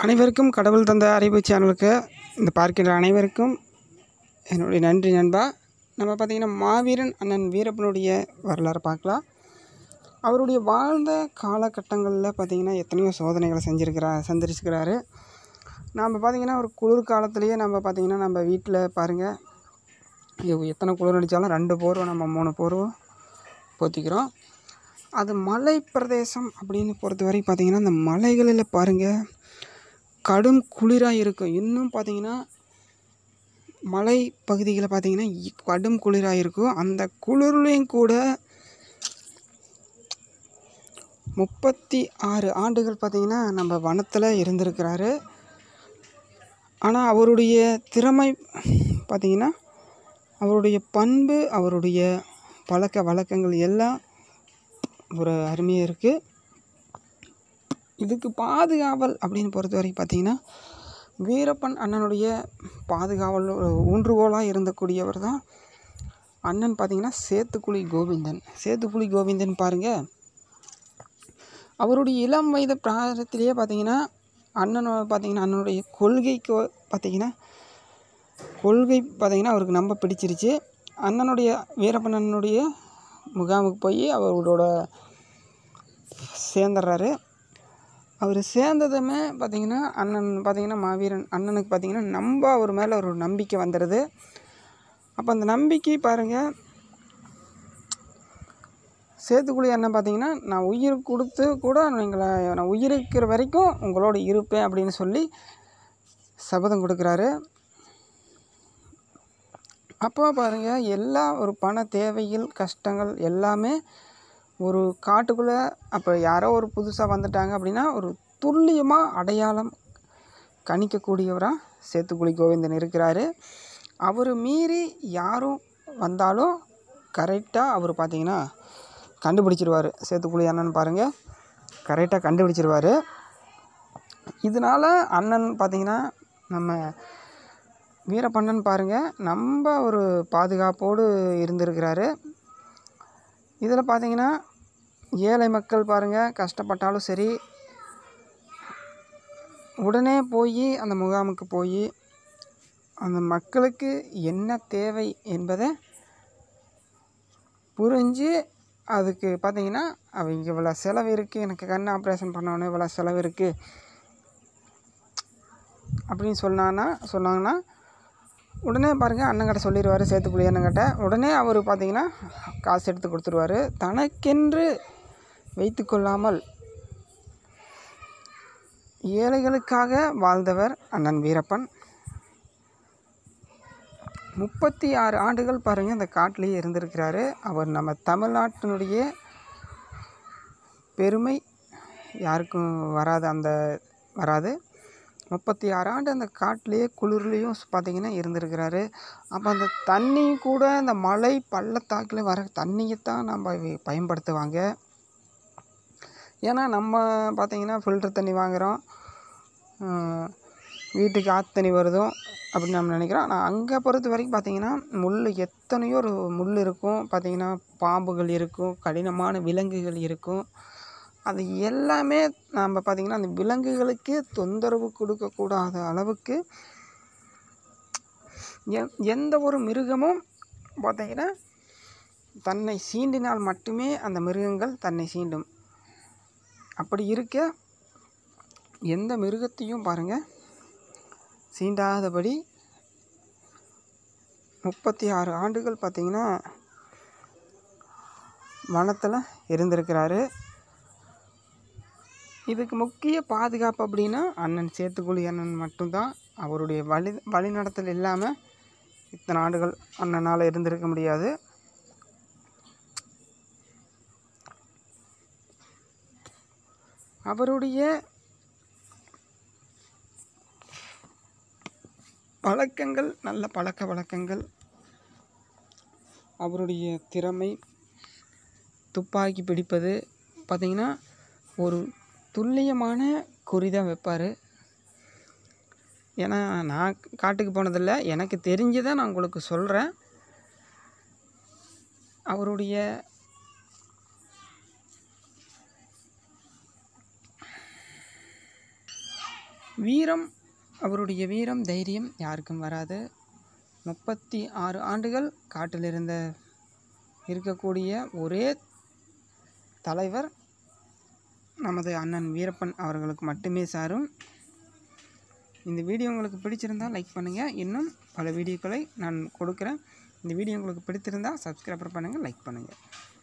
அனைவருக்கும் கடவுள் தந்த அறிவு சேனலுக்கு இந்த பார்க்கின்ற அனைவருக்கும் என்னுடைய நன்றி நண்பா நம்ம பார்த்திங்கன்னா மாவீரன் அண்ணன் வீரப்பனுடைய வரலாறு பார்க்கலாம் அவருடைய வாழ்ந்த காலகட்டங்களில் பார்த்திங்கன்னா எத்தனையோ சோதனைகளை செஞ்சுருக்கிறா சந்திரிச்சுக்கிறாரு நாம் பார்த்திங்கன்னா ஒரு குளிர் காலத்துலேயே நம்ம பார்த்திங்கன்னா நம்ம வீட்டில் பாருங்கள் எவ்- எத்தனை குளிர் அடித்தாலும் ரெண்டு போர்வை நம்ம மூணு போர்வை போத்திக்கிறோம் அது மலை பிரதேசம் அப்படின்னு பொறுத்தவரை பார்த்திங்கன்னா அந்த மலைகளில் பாருங்கள் கடும் குளிராக இருக்கும் இன்னும் பார்த்தீங்கன்னா மலை பகுதிகளில் பார்த்தீங்கன்னா இ- கடும் குளிராக இருக்கும் அந்த குளிர்லேயும் கூட முப்பத்தி ஆறு ஆண்டுகள் பார்த்தீங்கன்னா நம்ம வனத்தில் இருந்திருக்கிறாரு ஆனால் அவருடைய திறமை பார்த்தீங்கன்னா அவருடைய பண்பு அவருடைய பழக்க வழக்கங்கள் எல்லாம் ஒரு அருமையாக இருக்குது இதுக்கு பாதுகாவல் அப்படின்னு பொறுத்த வரைக்கும் பார்த்தீங்கன்னா வீரப்பன் அண்ணனுடைய பாதுகாவல் ஒரு ஊன்றுகோலாக இருந்தக்கூடியவர் தான் அண்ணன் பார்த்தீங்கன்னா சேத்துக்குழி கோவிந்தன் சேத்துக்குழி கோவிந்தன் பாருங்கள் அவருடைய இளம் வயது பிராயத்திலேயே பார்த்தீங்கன்னா அண்ணன் பார்த்தீங்கன்னா அண்ணனுடைய கொள்கைக்கு பார்த்தீங்கன்னா கொள்கை பார்த்தீங்கன்னா அவருக்கு ரொம்ப பிடிச்சிருச்சு அண்ணனுடைய வீரப்பன் அண்ணனுடைய முகாமுக்கு போய் அவரோட சேர்ந்துடுறாரு அவர் சேர்ந்ததுமே பார்த்தீங்கன்னா அண்ணன் பார்த்தீங்கன்னா மாவீரன் அண்ணனுக்கு பார்த்தீங்கன்னா நம்ம அவர் மேலே ஒரு நம்பிக்கை வந்துடுது அப்போ அந்த நம்பிக்கை பாருங்கள் சேத்துக்குழி அண்ணன் பார்த்தீங்கன்னா நான் உயிர் கொடுத்து கூட எங்களை நான் உயிர் இருக்கிற வரைக்கும் உங்களோட இருப்பேன் அப்படின்னு சொல்லி சபதம் கொடுக்குறாரு அப்போ பாருங்கள் எல்லா ஒரு பண தேவைகள் கஷ்டங்கள் எல்லாமே ஒரு காட்டுக்குள்ளே அப்போ யாரோ ஒரு புதுசாக வந்துட்டாங்க அப்படின்னா ஒரு துல்லியமாக அடையாளம் கணிக்கக்கூடியவராக சேத்துக்குழி கோவிந்தன் இருக்கிறாரு அவர் மீறி யாரும் வந்தாலும் கரெக்டாக அவர் பார்த்தீங்கன்னா கண்டுபிடிச்சிருவார் சேத்துக்குழி அண்ணன் பாருங்கள் கரெக்டாக கண்டுபிடிச்சிருவார் இதனால் அண்ணன் பார்த்தீங்கன்னா நம்ம வீரப்பண்ணன் பாருங்கள் நம்ம ஒரு பாதுகாப்போடு இருந்திருக்கிறாரு இதில் பார்த்தீங்கன்னா ஏழை மக்கள் பாருங்கள் கஷ்டப்பட்டாலும் சரி உடனே போய் அந்த முகாமுக்கு போய் அந்த மக்களுக்கு என்ன தேவை என்பதை புரிஞ்சு அதுக்கு பார்த்தீங்கன்னா அவங்க இவ்வளோ செலவு இருக்குது எனக்கு கண் ஆப்ரேஷன் பண்ணணும் இவ்வளோ செலவு இருக்குது அப்படின்னு சொன்னான்னா சொன்னாங்கன்னா உடனே பாருங்கள் அண்ணங்கிட்ட சொல்லிடுவார் சேத்துக்குழி அண்ணங்கிட்ட உடனே அவர் பார்த்தீங்கன்னா காசு எடுத்து கொடுத்துருவாரு தனக்கென்று வைத்து கொள்ளாமல் ஏழைகளுக்காக வாழ்ந்தவர் அண்ணன் வீரப்பன் முப்பத்தி ஆறு ஆண்டுகள் பாருங்கள் அந்த காட்டிலேயே இருந்திருக்கிறாரு அவர் நம்ம தமிழ்நாட்டினுடைய பெருமை யாருக்கும் வராது அந்த வராது முப்பத்தி ஆறு ஆண்டு அந்த காட்டிலேயே குளிர்லேயும் பார்த்தீங்கன்னா இருந்திருக்கிறாரு அப்போ அந்த தண்ணி கூட அந்த மலை பள்ளத்தாக்கில் வர தண்ணியை தான் நம்ம வி- பயன்படுத்துவாங்க ஏன்னா நம்ம பார்த்தீங்கன்னா ஃபில்டர் தண்ணி வாங்குகிறோம் ஆஹ் வீட்டுக்கு ஆற்று தண்ணி வருதும் அப்படின்னு நம்ம நினைக்கிறோம் ஆனால் அங்கே பொறுத்த வரைக்கும் பார்த்தீங்கன்னா முள் எத்தனையோ ஒரு முள் இருக்கும் பார்த்தீங்கன்னா பாம்புகள் இருக்கும் கடினமான விலங்குகள் இருக்கும் அது எல்லாமே நாம் பார்த்திங்கன்னா அந்த விலங்குகளுக்கு தொந்தரவு கொடுக்கக்கூடாத அளவுக்கு எ- எந்த ஒரு மிருகமும் பார்த்தீங்கன்னா தன்னை சீண்டினால் மட்டுமே அந்த மிருகங்கள் தன்னை சீண்டும் அப்படி இருக்க எந்த மிருகத்தையும் பாருங்கள் சீண்டாதபடி முப்பத்தி ஆறு ஆண்டுகள் பார்த்திங்கன்னா வனத்தில் இருந்திருக்கிறாரு இதுக்கு முக்கிய பாதுகாப்பு அப்படின்னா அண்ணன் சேத்துக்குழி அண்ணன் மட்டும்தான் அவருடைய வழி வழிநடத்தல் இல்லாமல் இத்தனை ஆண்டுகள் அண்ணனால் இருந்திருக்க முடியாது அவருடைய பழக்கங்கள் நல்ல பழக்க வழக்கங்கள் அவருடைய திறமை துப்பாக்கி பிடிப்பது பார்த்திங்கன்னா ஒரு துல்லியமான குறி தான் வைப்பார் ஏன்னா நான் காட்டுக்கு போனதில்ல எனக்கு தெரிஞ்சதை நான் உங்களுக்கு சொல்கிறேன் அவருடைய வீரம் அவருடைய வீரம் தைரியம் யாருக்கும் வராது முப்பத்தி ஆறு ஆண்டுகள் காட்டில் இருந்த இருக்கக்கூடிய ஒரே தலைவர் நமது அண்ணன் வீரப்பன் அவர்களுக்கு மட்டுமே சாரும் இந்த வீடியோ உங்களுக்கு பிடிச்சிருந்தால் லைக் பண்ணுங்கள் இன்னும் பல வீடியோக்களை நான் கொடுக்குறேன் இந்த வீடியோ உங்களுக்கு பிடித்திருந்தால் சப்ஸ்கிரைபர் பண்ணுங்கள் லைக் பண்ணுங்கள்